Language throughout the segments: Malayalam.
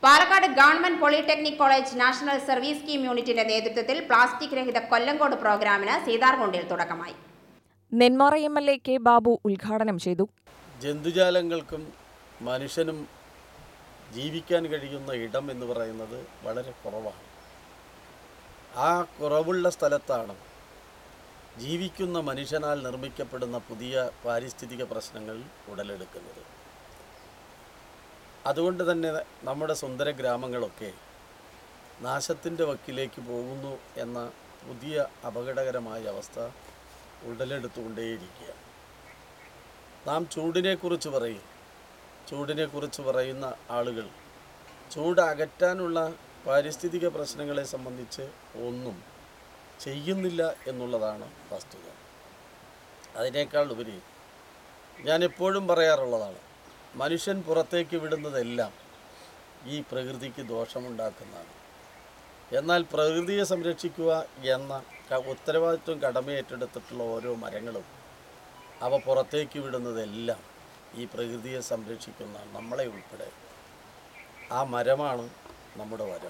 Palakkad government polytechnic college national service scheme യൂണിറ്റിന്റെ നേതൃത്വത്തിൽ പ്ലാസ്റ്റിക് രഹിത കൊല്ലങ്കോട് പ്രോഗ്രാമിന് സീതാർകുണ്ടിൽ തുടക്കമായി Nenmara M L A K Babu ഉദ്ഘാടനം ചെയ്തു ജന്തുജാലങ്ങൾക്കും മനുഷ്യനും ജീവിക്കാൻ കഴിയുന്ന ഇടം എന്ന് പറയുന്നത് വളരെ കുറവാണ് ആ കുറവുള്ള സ്ഥലത്താണ് ജീവിക്കുന്ന മനുഷ്യനാൽ നിർമ്മിക്കപ്പെടുന്ന പുതിയ പാരിസ്ഥിതിക പ്രശ്നങ്ങൾ ഉടലെടുക്കുന്നത് അതുകൊണ്ട് തന്നെ നമ്മുടെ സുന്ദര ഗ്രാമങ്ങളൊക്കെ നാശത്തിൻ്റെ വക്കിലേക്ക് പോകുന്നു എന്ന പുതിയ അപകടകരമായ അവസ്ഥ ഉടലെടുത്തുകൊണ്ടേയിരിക്കുകയാണ് നാം ചൂടിനെക്കുറിച്ച് പറയും ചൂടിനെക്കുറിച്ച് പറയുന്ന ആളുകൾ ചൂട് അകറ്റാനുള്ള പാരിസ്ഥിതിക പ്രശ്നങ്ങളെ സംബന്ധിച്ച് ഒന്നും ചെയ്യുന്നില്ല എന്നുള്ളതാണ് വസ്തുത അതിനേക്കാൾ ഉപരി ഞാൻ എപ്പോഴും പറയാറുള്ളതാണ് മനുഷ്യൻ പുറത്തേക്ക് വിടുന്നതെല്ലാം ഈ പ്രകൃതിക്ക് ദോഷമുണ്ടാക്കുന്നതാണ് എന്നാൽ പ്രകൃതിയെ സംരക്ഷിക്കുക എന്ന ക- ഉത്തരവാദിത്വം കടമയേറ്റെടുത്തിട്ടുള്ള ഓരോ മരങ്ങളും അവ പുറത്തേക്ക് വിടുന്നതെല്ലാം ഈ പ്രകൃതിയെ സംരക്ഷിക്കുന്ന നമ്മളെ ഉൾപ്പെടെ ആ മരമാണ് നമ്മുടെ വരം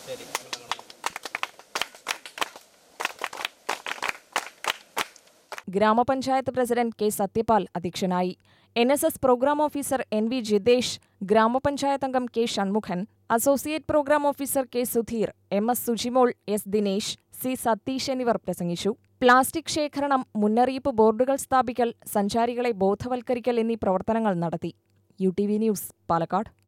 ഗ്രാമപഞ്ചായത്ത് പ്രസിഡന്റ് കെ സത്യപാൽ അധ്യക്ഷനായി N S S programme officer N V Jithesh ഗ്രാമപഞ്ചായത്ത് അംഗം K Shanmughan associate programme officer K Sudheer M S Sujimol S Dinesh C Satheesh എന്നിവർ പ്രസംഗിച്ചു പ്ലാസ്റ്റിക് ശേഖരണം മുന്നറിയിപ്പ് ബോർഡുകൾ സ്ഥാപിക്കൽ സഞ്ചാരികളെ ബോധവൽക്കരിക്കൽ എന്നീ പ്രവർത്തനങ്ങൾ നടത്തി U T V news Palakkad